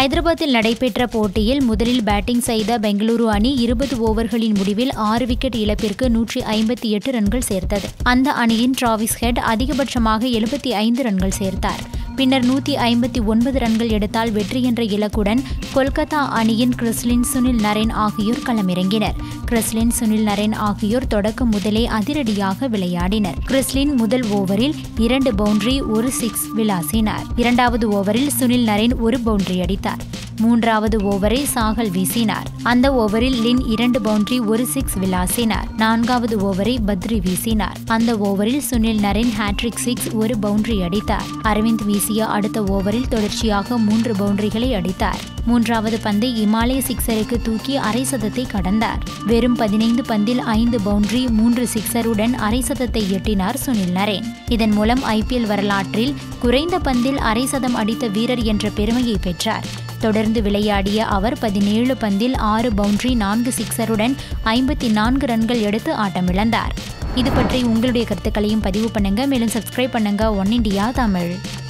ஹைதராபாத்தில் நடைபெற்ற போட்டியில் முதலில் பேட்டிங் செய்த பெங்களூரு அணி இருபது ஓவர்களின் முடிவில் ஆறு விக்கெட் இழப்பிற்கு நூற்றி ஐம்பத்தி எட்டு ரன்கள் சேர்த்தது அந்த அணியின் டிராவிஸ் ஹெட் அதிகபட்சமாக எழுபத்தி ஐந்து ரன்கள் சேர்த்தார் பின்னர் நூற்றி ஐம்பத்தி ஒன்பது ரன்கள் எடுத்தால் வெற்றி என்ற இலக்குடன் கொல்கத்தா அணியின் கிறிஸ்லின் சுனில் நரேன் ஆகியோர் களமிறங்கினர் கிறிஸ்லின் சுனில் நரேன் ஆகியோர் தொடக்கம் முதலே அதிரடியாக விளையாடினர் கிறிஸ்லின் முதல் ஓவரில் இரண்டு பவுண்டரி ஒரு சிக்ஸ் விளாசினார் இரண்டாவது ஓவரில் சுனில் நரேன் ஒரு பவுண்டரி அடித்தார் மூன்றாவது ஓவரை சாகல் வீசினார் அந்த ஓவரில் லின் இரண்டு பவுண்டரி ஒரு சிக்ஸ் விளாசினார் நான்காவது ஓவரை பத்ரி வீசினார் அந்த ஓவரில் சுனில் நரேன் ஹேட்ரிக் சிக்ஸ் ஒரு பவுண்டரி அடித்தார் அரவிந்த் வீசிய அடுத்த ஓவரில் தொடர்ச்சியாக மூன்று பவுண்டரிகளை அடித்தார் மூன்றாவது பந்தை இமாலய சிக்ஸருக்கு தூக்கி அரை சதத்தை கடந்தார் வெறும் பதினைந்து பந்தில் ஐந்து பவுண்டரி மூன்று சிக்ஸருடன் அரை சதத்தை எட்டினார் சுனில் நரேன் இதன் மூலம் ஐபிஎல் வரலாற்றில் குறைந்த பந்தில் அரை சதம் அடித்த வீரர் என்ற பெருமையை பெற்றார் தொடர்ந்து விளையாடிய அவர் பதினேழு பந்தில் ஆறு பவுண்டரி நான்கு சிக்ஸருடன் ஐம்பத்தி நான்கு ரன்கள் எடுத்து ஆட்டமிழந்தார் இது பற்றி உங்களுடைய கருத்துக்களையும் பதிவு பண்ணுங்க மேலும் சப்ஸ்கிரைப் பண்ணுங்க ஒன் இண்டியா தமிழ்